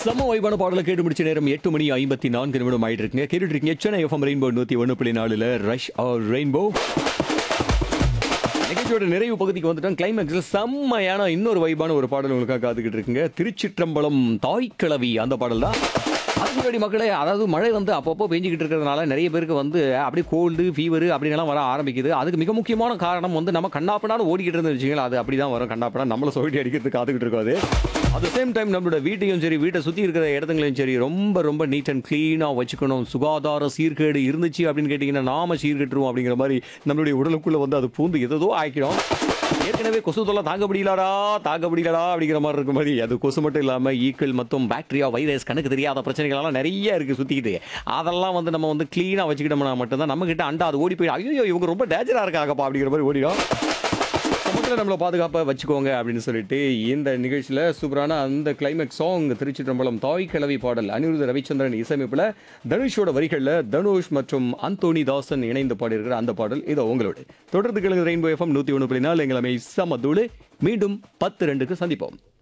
செம்ம வைபான பாடலை கேட்டு முடிச்ச நேரம் எட்டு மணி ஐம்பத்தி நான்கு நிமிடம் ஆயிட்டு இருக்குங்க கேட்டுட்டு இருக்கீங்க சென்னை எஃப்எம் ரெயின்போ நூத்தி ஒன்று புள்ளி நாலுல ரஷ் ஆர் ரெயின்போ நிகழ்ச்சியோட நிறைவு பகுதிக்கு வந்துட்டோம் கிளைமேக்ஸ்ல செம்மையான இன்னொரு வைபான ஒரு பாடல் உங்களுக்காக காத்துக்கிட்டு இருக்குங்க திருச்சிற்றம்பலம் தாய் கிழவி அந்த பாடல் தான் அதுக்கு முன்னாடி மக்களே அதாவது மழை வந்து அப்பப்போ பெஞ்சிக்கிட்டு இருக்கிறதுனால நிறைய பேருக்கு வந்து அப்படியே கோல்டு ஃபீவர் அப்படின்லாம் வர ஆரம்பிக்குது அதுக்கு மிக முக்கியமான காரணம் வந்து நம்ம கண்ணாப்பனாலும் ஓடிக்கிட்டு இருந்து வச்சுங்களா அது அப்படி தான் வரும் கண்ணாப்பனா நம்மளை சொல்லி அடிக்கிறதுக்கு காத்துக்கிட்டு இருக்காது அட் சேம் டைம் நம்மளோட வீட்டையும் சரி வீட்டை சுற்றி இருக்கிற இடத்துங்களையும் சரி ரொம்ப ரொம்ப நீட் அண்ட் க்ளீனாக வச்சுக்கணும் சுகாதார சீர்கேடு இருந்துச்சு அப்படின்னு கேட்டிங்கன்னா நாம சீர்கெட்டுருவோம் அப்படிங்கிற மாதிரி நம்மளுடைய உடலுக்குள்ளே வந்து அது பூந்து எதோ ஆக்கிடும் ஏற்கனவே கொசு தொல்லை தாங்க முடியலடா தாங்க முடியலடா அப்படிங்கிற மாதிரி இருக்க மாதிரி அது கொசு மட்டும் இல்லாமல் ஈக்கள் மற்றும் பாக்டீரியா வைரஸ் கணக்கு தெரியாத பிரச்சனைகள்லாம் நிறைய இருக்குது சுற்றிக்கிட்டு அதெல்லாம் வந்து நம்ம வந்து க்ளீனாக வச்சுக்கிட்டோம்னா மட்டும்தான் நம்ம கிட்ட அண்டா அது ஓடி போய் ஐயோ இவங்க ரொம்ப டேஞ்சராக இருக்காங்கப்பா அப்படிங்கிற மாதிரி ஓடிடும் மக்கள் நம்மளை பாதுகாப்பாக வச்சுக்கோங்க அப்படின்னு சொல்லிட்டு இந்த நிகழ்ச்சியில் சூப்பரான அந்த கிளைமேக்ஸ் சாங் திருச்சிற்றம்பலம் தாய் கிழவி பாடல் அனிருத்த ரவிச்சந்திரன் இசையமைப்பில் தனுஷோட வரிகளில் தனுஷ் மற்றும் அந்தோனி தாசன் இணைந்து பாடியிருக்கிற அந்த பாடல் இதோ உங்களோட தொடர்ந்து கிழங்கு ரெயின்போ எஃப்எம் நூற்றி ஒன்று புள்ளி நாலு எங்களை சமதூடு மீண்டும் பத்து ரெண்டுக்கு சந்திப்போம்